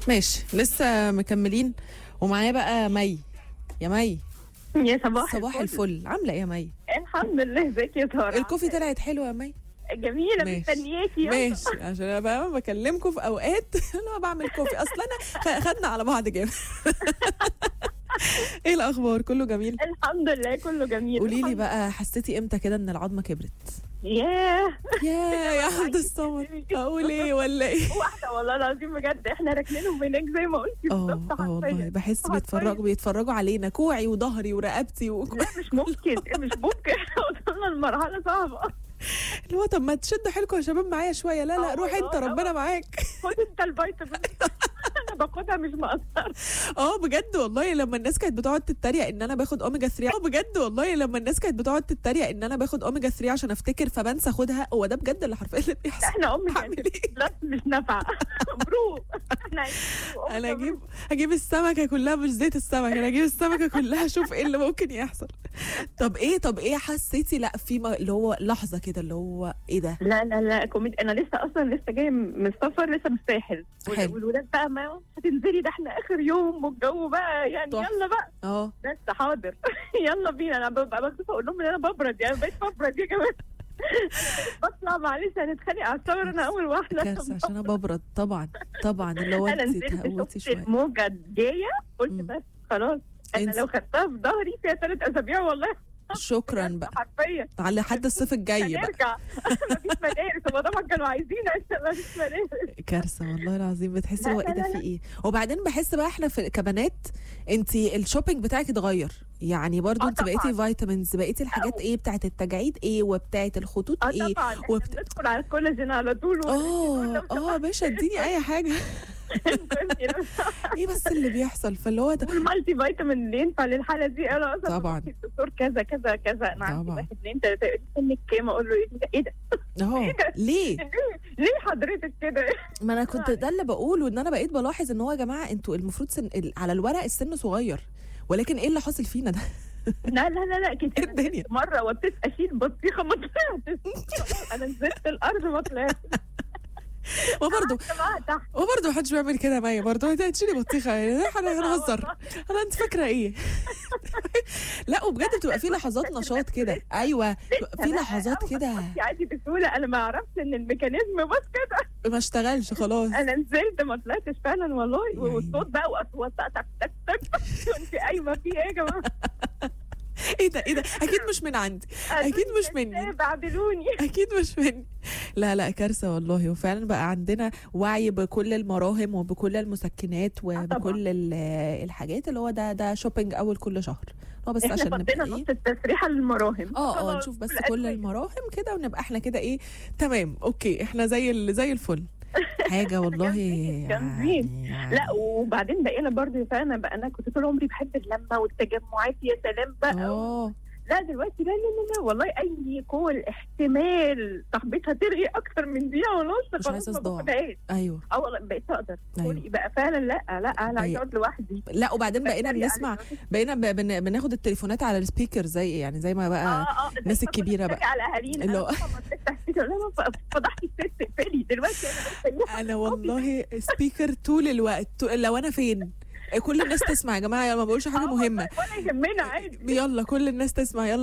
ماشي لسه مكملين ومعايا بقى مي يا مي يا صباح صباح الفل عامله ايه يا مي الحمد لله ازيك يا ساره الكوفي طلعت حلوه يا مي جميله ماشي. مستنياكي يلا. ماشي عشان انا بقى بكلمكم في اوقات انا بعمل كوفي اصل انا خ- خدنا على بعض جامد ايه الاخبار كله جميل الحمد لله كله جميل قولي لي الحمد بقى حسيتي امتى كده ان العظمه كبرت ياه يا يا عبد الصمد اقول ايه ولا ايه واحده والله العظيم بجد احنا راكنينهم هناك زي ما قلتي اه بالظبط اه والله حرفيا بحس حرفياً. بيتفرجوا بيتفرجوا علينا كوعي وظهري ورقبتي وكل لا مش ممكن مش ممكن احنا وصلنا لمرحله صعبه اللي هو طب ما تشدوا حيلكم يا شباب معايا شويه لا لا اه روح انت والله، ربنا معاك خد انت الفيتامين انا باخدها مش مقصر اه بجد والله لما الناس كانت بتقعد تتريق ان انا باخد اوميجا 3 اه بجد والله لما الناس كانت بتقعد تتريق ان انا باخد اوميجا 3 عشان افتكر فبنسى اخدها هو ده بجد اللي حرفيا اللي بيحصل احنا امي هعمل كانت ايه لا مش نافعه برو احنا عايزين برو. انا اجيب اجيب السمكه كلها مش زيت السمك انا اجيب السمكه كلها اشوف ايه اللي ممكن يحصل طب ايه طب ايه حسيتي لا في ما- اللي هو لحظه كده اللي هو ايه ده لا لا لا كوميدي انا لسه اصلا لسه جايه من السفر لسه من الساحل وال- حلو. والولاد بقى ما هتنزلي ده احنا اخر يوم والجو بقى يعني تحفة. يلا بقى اه بس حاضر يلا بينا انا ببقى مكسوفه اقول لهم ان انا ببرد يعني بقيت ببرد يا جماعه بطلع معلش هنتخانق على الصور انا اول واحده كارثه عشان انا ببرد طبعا طبعا اللي هو انا انت نزلت تهوتي شفت شويه الموجه جايه قلت مم. بس خلاص انا انسى. لو خدتها في ظهري فيها ثلاث اسابيع والله شكرا بقى حرفيا على لحد الصيف الجاي بقى هنرجع مفيش مدارس هو طبعا كانوا عايزين مفيش مدارس كارثه والله العظيم بتحسي لا، هو ايه لا، ده لا، في لا. ايه وبعدين بحس بقى احنا في كبنات انت الشوبينج بتاعك اتغير يعني برضو اه انت بقيتي طبعاً. فيتامينز بقيتي الحاجات ايه بتاعت التجاعيد ايه وبتاعت الخطوط اه ايه طبعا احنا وبت- بندخل على الكولاجين على طول اه اه يا باشا اديني اي حاجه ايه بس اللي بيحصل فاللي هو ده والمالتي فيتامين اللي ينفع للحاله دي انا اصلا طبعاً. بروح الدكتور كذا كذا كذا انا عندي طبعاً. واحد اثنين ثلاثه يقول لي سنك كام اقول له ايه ده ايه ده اهو ليه ليه ليه حضرتك كده ما انا كنت ده اللي بقوله ان انا بقيت بلاحظ ان هو يا جماعه انتوا المفروض سن... ال- على الورق السن صغير ولكن ايه اللي حاصل فينا ده لا لا لا لا كده إيه الدنيا؟ مره وطيت اشيل بطيخه ما طلعتش انا نزلت الارض ما طلعتش وبرضه قعدت معاها تحت وبرضه محدش بيعمل كده معايا برضه انت هتشيلي بطيخه يعني احنا هنهزر انا انت فاكره ايه لا وبجد بتبقى في لحظات نشاط كده ايوه في لحظات كده عادي بسهوله انا ما عرفت ان الميكانيزم بس كده ما اشتغلش خلاص انا نزلت ما طلعتش فعلا والله يا والصوت بقى واصوات بقى تك تك تك كنت قايمه في ايه يا جماعه ايه ده ايه ده اكيد مش من عندي أكيد مش مني. بعدلوني اكيد مش مني لا لا كارثه والله وفعلا بقى عندنا وعي بكل المراهم وبكل المسكنات وبكل ال- الحاجات اللي هو ده ده شوبينج اول كل شهر هو بس احنا عشان نبقى فضينا ايه نص التسريحه للمراهم اه اه خلاص، نشوف بس والأدوية. كل المراهم كده ونبقى احنا كده ايه تمام اوكي احنا زي ال- زي الفل حاجه والله جامدين، جامدين. يعني لا وبعدين بقينا برضه فعلا بقى انا كنت طول عمري بحب اللمه والتجمعات يا سلام بقى اه لا دلوقتي لا لا لا, لا والله اي كول احتمال صاحبتها ترغي اكتر من دقيقه ونص مش خلاص عايزة ما صداع. باخدهاش. ايوه اه والله بقيت اقدر أيوة. كولي بقى فعلا لا لا انا عايزه أيوة. اقعد لوحدي لا وبعدين بقينا بتريق بنسمع على بقينا ب- بن- بناخد التليفونات على السبيكر زي يعني زي ما بقى اه اه زي الناس ما كنا الكبيرة بنتريق بقى. على اهالينا اللي اللي هو- هو بتفتح سبيكر لا ما فضحتي الست اقفلي دلوقتي انا بقيت انا والله سبيكر طول الوقت طول- لو انا فين كل الناس تسمع يا جماعه يلا ما بقولش حاجه آه مهمه والله ولا يهمنا عادي يلا كل الناس تسمع يلا